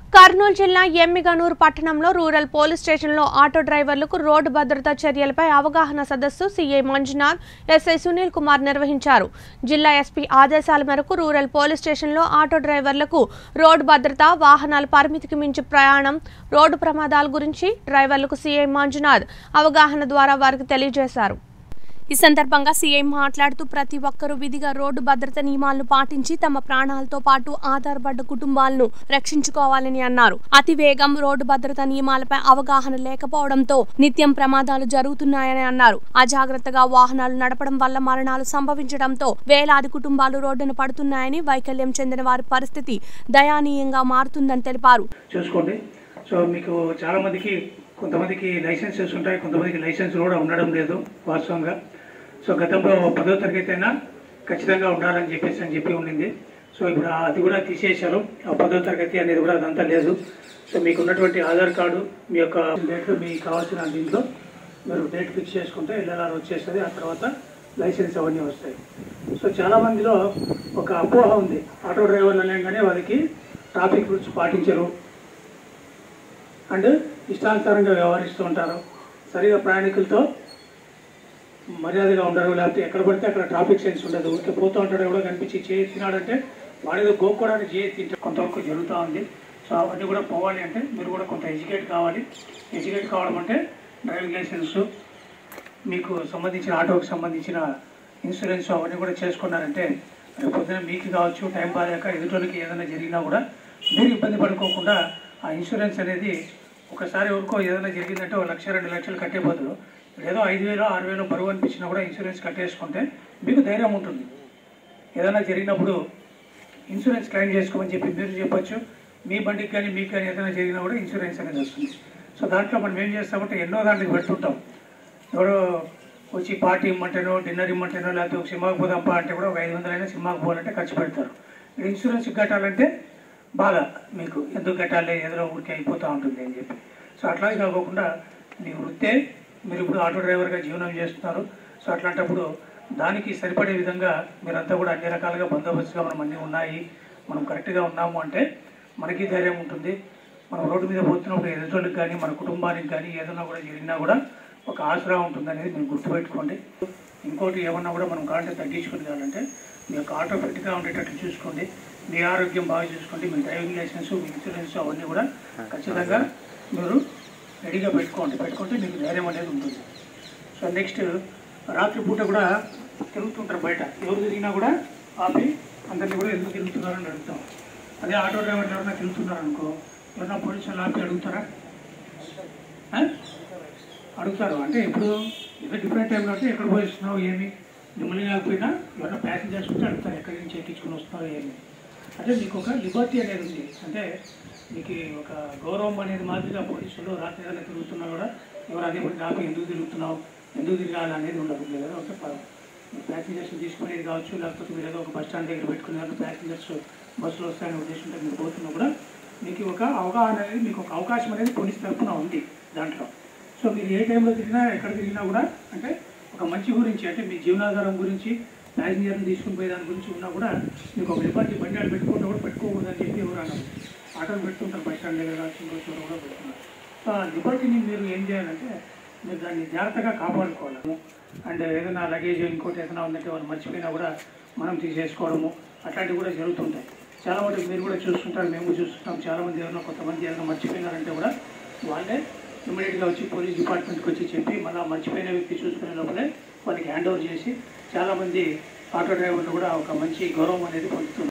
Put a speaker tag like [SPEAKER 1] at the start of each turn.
[SPEAKER 1] కర్నూలు జిల్లా ఎమ్మిగనూరు పట్టణంలో rural police స్టేషన్లో ఆటో డ్రైవర్లకు రోడ్డు భద్రతా చర్యలపై అవగాహన సదస్సు సీఐ మంజునాథ్ ఎస్ఐ సునీల్ కుమార్ నిర్వహించారు జిల్లా ఎస్పీ ఆదేశాల మేరకు రూరల్ పోలీస్ స్టేషన్లో ఆటో డ్రైవర్లకు రోడ్డు భద్రత వాహనాల పరిమితికి మించి ప్రయాణం రోడ్డు ప్రమాదాల గురించి డ్రైవర్లకు సీఐ మంజునాథ్ అవగాహన ద్వారా వారికి తెలియజేశారు ఈ సందర్భంగా సీఎం మాట్లాడుతూ ప్రతి ఒక్కరూ విధిగా రోడ్డు భద్రత నియమాలను పాటించి తమ ప్రాణాలతో పాటు ఆధారపడ్డ కుటుంబాలను రక్షించుకోవాలని అన్నారు అతి వేగం రోడ్డు భద్రత నియమాలపై అవగాహన లేకపోవడంతో నిత్యం ప్రమాదాలు జరుగుతున్నాయని అన్నారు అజాగ్రత్తగా వాహనాలు నడపడం వల్ల మరణాలు సంభవించడంతో వేలాది కుటుంబాలు రోడ్డున పడుతున్నాయని వైకల్యం చెందిన వారి పరిస్థితి దయానీయంగా మారుతుందని తెలిపారు
[SPEAKER 2] చూసుకోండి సో మీకు చాలామందికి కొంతమందికి లైసెన్సెస్ ఉంటాయి కొంతమందికి లైసెన్స్ కూడా ఉండడం లేదు వాస్తవంగా సో గతంలో పదో తరగతి అయినా ఖచ్చితంగా ఉండాలని చెప్పేసి అని చెప్పి ఉండింది సో ఇప్పుడు ఆ- అది కూడా తీసేశారు ఆ పదో తరగతి అనేది కూడా అదంతా లేదు సో మీకు ఉన్నటువంటి ఆధార్ కార్డు మీ యొక్క డేట్ మీకు కావాల్సిన దీంట్లో మీరు డేట్ ఫిక్స్ చేసుకుంటే ఎల్ఎల్ఆర్ వచ్చేస్తుంది ఆ తర్వాత లైసెన్స్ అవన్నీ వస్తాయి సో చాలా మందిలో ఒక అపోహ ఉంది ఆటో డ్రైవర్లు అనగానే వాళ్ళకి ట్రాఫిక్ రూల్స్ పాటించరు అండ్ ఇష్టానుసారంగా వ్యవహరిస్తూ ఉంటారు సరిగా ప్రయాణికులతో మర్యాదగా ఉండరు లేకపోతే ఎక్కడ పడితే అక్కడ ట్రాఫిక్ సెన్స్ ఉండదు ఊరికే పోతూ ఉంటాడు కూడా కనిపించి చేయి తినాడంటే వాడేదో గోక్కోవడానికి చేయి తింటే కొంతవరకు జరుగుతూ ఉంది సో అవన్నీ కూడా పోవాలి అంటే మీరు కూడా కొంత ఎడ్యుకేట్ కావాలి ఎడ్యుకేట్ కావడం అంటే డ్రైవింగ్ లైసెన్స్ మీకు సంబంధించిన ఆటోకి సంబంధించిన ఇన్సూరెన్స్ అవన్నీ కూడా చేసుకున్నారంటే రేపు పొద్దున మీకు కావచ్చు టైం బాగాలేక ఎదుటోళ్ళకి ఏదైనా జరిగినా కూడా మీరు ఇబ్బంది పడుకోకుండా ఆ ఇన్సూరెన్స్ అనేది ఒకసారి ఎవరికో ఏదైనా జరిగిందంటే ఒక లక్ష రెండు లక్షలు కట్టే బదులు ఏదో ఐదు వేలు ఆరు వేలు బరువు అనిపించినా కూడా ఇన్సూరెన్స్ కట్టేసుకుంటే మీకు ధైర్యం ఉంటుంది ఏదైనా జరిగినప్పుడు ఇన్సూరెన్స్ క్లెయిమ్ చేసుకోమని చెప్పి మీరు చెప్పొచ్చు మీ బండికి కానీ మీకు కానీ ఏదైనా జరిగినా కూడా ఇన్సూరెన్స్ అనేది వస్తుంది సో దాంట్లో మనం ఏం చేస్తామంటే ఎన్నో దాంట్లోకి పెడుతుంటాం ఎవరో వచ్చి పార్టీ ఇమ్మంటేనో డిన్నర్ ఇమ్మంటేనో లేకపోతే ఒక సినిమాకి పోదాంపా అంటే కూడా ఒక ఐదు వందలైనా సినిమాకి పోవాలంటే ఖర్చు పెడతారు ఇక్కడ ఇన్సూరెన్స్ కట్టాలంటే బాగా మీకు ఎందుకు కట్టాలి ఏదో ఊరికే అయిపోతూ ఉంటుంది అని చెప్పి సో అట్లాగే కాకుండా మీ వృత్తే మీరు ఇప్పుడు ఆటో డ్రైవర్గా జీవనం చేస్తున్నారు సో అట్లాంటప్పుడు దానికి సరిపడే విధంగా మీరంతా కూడా అన్ని రకాలుగా బందోబస్తుగా మనం అన్నీ ఉన్నాయి మనం కరెక్ట్గా ఉన్నాము అంటే మనకి ధైర్యం ఉంటుంది మనం రోడ్డు మీద పోతున్నప్పుడు ఎదుటోళ్ళకి కానీ మన కుటుంబానికి కానీ ఏదైనా కూడా జరిగినా కూడా ఒక ఆసరా ఉంటుంది అనేది మీరు గుర్తుపెట్టుకోండి ఇంకోటి ఏమన్నా కూడా మనం కాంటే తగ్గించుకుని కావాలంటే మీ యొక్క ఆటో ఫిట్గా ఉండేటట్లు చూసుకోండి మీ ఆరోగ్యం బాగా చూసుకోండి మీ డ్రైవింగ్ లైసెన్స్ మీ ఇన్సూరెన్స్ అవన్నీ కూడా ఖచ్చితంగా మీరు రెడీగా పెట్టుకోండి పెట్టుకుంటే మీకు ధైర్యం అనేది ఉంటుంది సో నెక్స్ట్ రాత్రిపూట కూడా తిరుగుతుంటారు బయట ఎవరు తిరిగినా కూడా ఆపి అందరినీ కూడా ఎందుకు తిరుగుతున్నారని అడుగుతాం అదే ఆటో డ్రైవర్లు ఎవరైనా తిరుగుతున్నారు అనుకో ఎవరైనా పోలీసులు ఆపి అడుగుతారా ఆ? అడుగుతారు అంటే ఇప్పుడు ఏదో డిఫరెంట్ టైంలో అంటే ఎక్కడ పోయిస్తున్నావు ఏమి మిమ్మల్ని కాకపోయినా ఎవరైనా ప్యాసింజర్స్ ఉంటే అడుగుతారు ఎక్కడి నుంచి ఎక్కించుకుని వస్తున్నావు ఏమి అంటే మీకు ఒక లిబర్టీ అనేది ఉంది అంటే మీకు ఒక గౌరవం అనేది మాదిరిగా పోలీసులు రాత్రి ఏదైనా తిరుగుతున్నా కూడా ఎవరు అదే పడి నాకు ఎందుకు తిరుగుతున్నావు ఎందుకు తిరగాలి అనేది ఉండదు మీరు ఏదో ఒక ప్యాసింజర్స్ తీసుకునేది కావచ్చు లేకపోతే మీరు ఏదో ఒక బస్ స్టాండ్ దగ్గర పెట్టుకునే దాంట్లో ప్యాసింజర్స్ బస్సులు వస్తాయని ఉద్దేశంతో మీరు పోతున్నా కూడా మీకు ఒక అవగాహన అనేది మీకు ఒక అవకాశం అనేది పోలీస్ తరఫున ఉంది దాంట్లో సో మీరు ఏ టైంలో తిరిగినా ఎక్కడ తిరిగినా కూడా అంటే ఒక మంచి గురించి అంటే మీ జీవనాధారం గురించి ప్యాసింజర్ని తీసుకుని పోయే దాని గురించి ఉన్నా కూడా మీకు ఒక లిబర్టీ బండి ఆడ పెట్టుకుంటా కూడా పెట్టుకోకూడదు అని చెప్పి ఎవరు అన్నారు ఆటోలు పెట్టుకుంటారు బస్ స్టాండ్ దగ్గర కావచ్చు ఇంకో చోట కూడా పెట్టుకున్నారు సో ఆ లిబర్టీని మీరు ఏం చేయాలంటే మీరు దాన్ని జాగ్రత్తగా కాపాడుకోవాలి అండ్ ఏదైనా లగేజ్ ఇంకోటి ఏదైనా ఉందంటే వాళ్ళు మర్చిపోయినా కూడా మనం తీసేసుకోవడము అట్లాంటివి కూడా జరుగుతుంటాయి చాలా మటుకు మీరు కూడా చూస్తుంటారు మేము కూడా చూస్తుంటాం చాలామంది ఎవరైనా కొంతమంది ఏదైనా మర్చిపోయినారంటే కూడా వాళ్ళే ఇమీడియట్గా వచ్చి పోలీస్ డిపార్ట్మెంట్కి వచ్చి చెప్పి మళ్ళీ మర్చిపోయిన వ్యక్తి చూసుకునే లోపలే వాళ్ళకి హ్యాండ్ ఓవర్ చేసి చాలామంది ఆటో డ్రైవర్లు కూడా ఒక మంచి గౌరవం అనేది పొందుతున్నారు